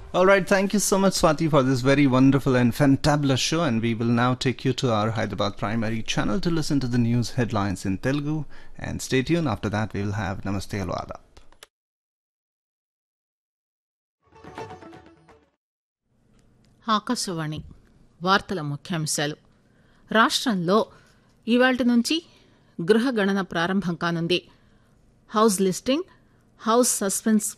All right, thank you so much, Swati, for this very wonderful and fantabulous show. And we will now take you to our Hyderabad primary channel to listen to the news headlines in Telugu. And stay tuned. After that, we will have Namaste Hello Adab. Akashvani వార్తల ముఖ్యాంశాలు రాష్ట్రంలో ఇవాల్టి నుంచి గృహ గణన ప్రారంభం కానుంది house listing house suspense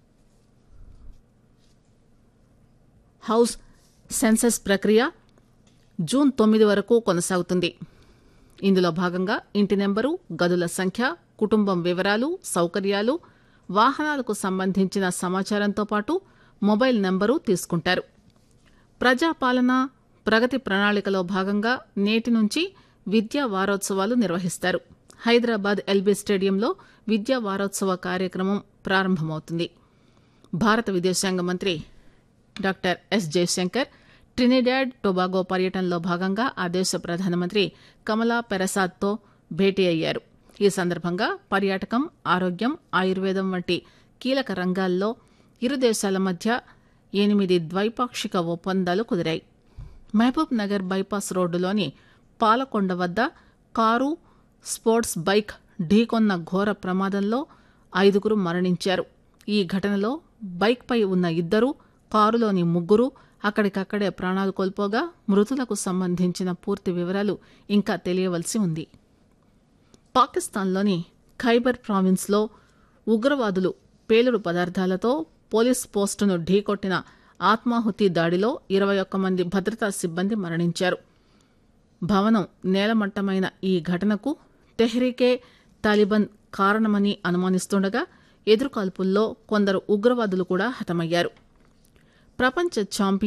house census ప్రక్రియ జూన్ తొమ్మిది వరకు కొనసాగుతుంది ఇందులో భాగంగా ఇంటి నెంబరు గదుల సంఖ్య కుటుంబం వివరాలు సౌకర్యాలు వాహనాలకు సంబంధించిన సమాచారంతో పాటు మొబైల్ నెంబరు తీసుకుంటారు ప్రజాపాలన ప్రగతి ప్రణాళికలో భాగంగా నేటి నుంచి విద్యా వారోత్సవాలు నిర్వహిస్తారు హైదరాబాద్ ఎల్బీ స్టేడియంలో విద్యా వారోత్సవ కార్యక్రమం ప్రారంభమవుతుంది భారత విదేశాంగ మంత్రి doctor S Jaishankar Trinidad Tobago పర్యటనలో భాగంగా ఆ దేశ ప్రధానమంత్రి కమలా పెరసాద్తో భేటీ అయ్యారు ఈ సందర్భంగా పర్యాటకం ఆరోగ్యం ఆయుర్వేదం వంటి కీలక రంగాల్లో ఇరు దేశాల మధ్య ఎనిమిది ద్వైపాక్షిక ఒప్పందాలు కుదిరాయి మహబూబ్ నగర్ బైపాస్ రోడ్డులోని పాలకొండ వద్ద కారు స్పోర్ట్స్ బైక్ ఢీకొన్న ఘోర ప్రమాదంలో ఐదుగురు మరణించారు ఈ ఘటనలో బైక్పై ఉన్న ఇద్దరు కారులోని ముగ్గురు అక్కడికక్కడే ప్రాణాలు కోల్పోగా మృతులకు సంబంధించిన పూర్తి వివరాలు ఇంకా తెలియవలసి ఉంది పాకిస్తాన్లోని ఖైబర్ ప్రావిన్స్లో ఉగ్రవాదులు పేలుడు పదార్థాలతో పోలీస్ పోస్టును ఢీకొట్టిన ఆత్మాహుతి దాడిలో ఇరవై ఒక్క మంది భద్రతా సిబ్బంది మరణించారు భవనం నేలమట్టమైన ఈ ఘటనకు తెహ్రీకే తాలిబాన్ కారణమని అనుమానిస్తుండగా ఎదురుకాల్పుల్లో కొందరు ఉగ్రవాదులు కూడా హతమయ్యారు ప్రపంచ ఛాంపియన్